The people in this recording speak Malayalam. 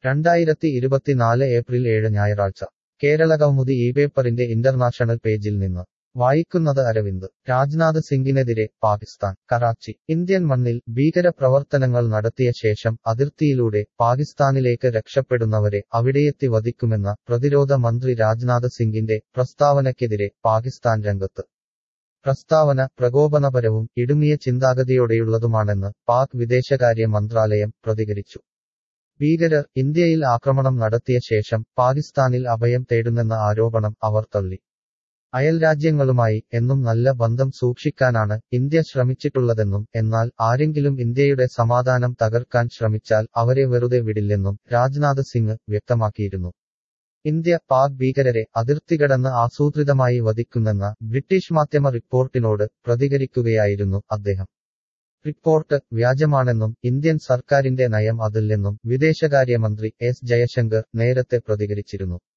രണ്ടായിരത്തി ഇരുപത്തിനാല് ഏപ്രിൽ ഏഴ് ഞായറാഴ്ച കേരളകൗമുദി ഈ പേപ്പറിന്റെ ഇന്റർനാഷണൽ പേജിൽ നിന്ന് വായിക്കുന്നത് അരവിന്ദ് രാജ്നാഥ് സിംഗിനെതിരെ പാകിസ്ഥാൻ കറാച്ചി ഇന്ത്യൻ മണ്ണിൽ ഭീകര പ്രവർത്തനങ്ങൾ നടത്തിയ ശേഷം അതിർത്തിയിലൂടെ പാകിസ്ഥാനിലേക്ക് രക്ഷപ്പെടുന്നവരെ അവിടെയെത്തി വധിക്കുമെന്ന പ്രതിരോധ മന്ത്രി രാജ്നാഥ് സിംഗിന്റെ പ്രസ്താവനയ്ക്കെതിരെ പാകിസ്ഥാൻ രംഗത്ത് പ്രസ്താവന പ്രകോപനപരവും ഇടുങ്ങിയ ചിന്താഗതിയോടെയുള്ളതുമാണെന്ന് പാക് വിദേശകാര്യ മന്ത്രാലയം പ്രതികരിച്ചു ഭീകരർ ഇന്ത്യയിൽ ആക്രമണം നടത്തിയ ശേഷം പാകിസ്ഥാനിൽ അഭയം തേടുന്നെന്ന ആരോപണം അവർ തള്ളി അയൽരാജ്യങ്ങളുമായി എന്നും നല്ല ബന്ധം സൂക്ഷിക്കാനാണ് ഇന്ത്യ ശ്രമിച്ചിട്ടുള്ളതെന്നും എന്നാൽ ആരെങ്കിലും ഇന്ത്യയുടെ സമാധാനം തകർക്കാൻ ശ്രമിച്ചാൽ അവരെ വെറുതെ വിടില്ലെന്നും രാജ്നാഥ് സിംഗ് വ്യക്തമാക്കിയിരുന്നു ഇന്ത്യ പാക് ഭീകരരെ അതിർത്തി കടന്ന് ആസൂത്രിതമായി വധിക്കുന്നെന്ന ബ്രിട്ടീഷ് മാധ്യമ റിപ്പോർട്ടിനോട് പ്രതികരിക്കുകയായിരുന്നു അദ്ദേഹം റിപ്പോർട്ട് വ്യാജമാണെന്നും ഇന്ത്യൻ സർക്കാരിന്റെ നയം അതില്ലെന്നും വിദേശകാര്യമന്ത്രി എസ് ജയശങ്കർ നേരത്തെ പ്രതികരിച്ചിരുന്നു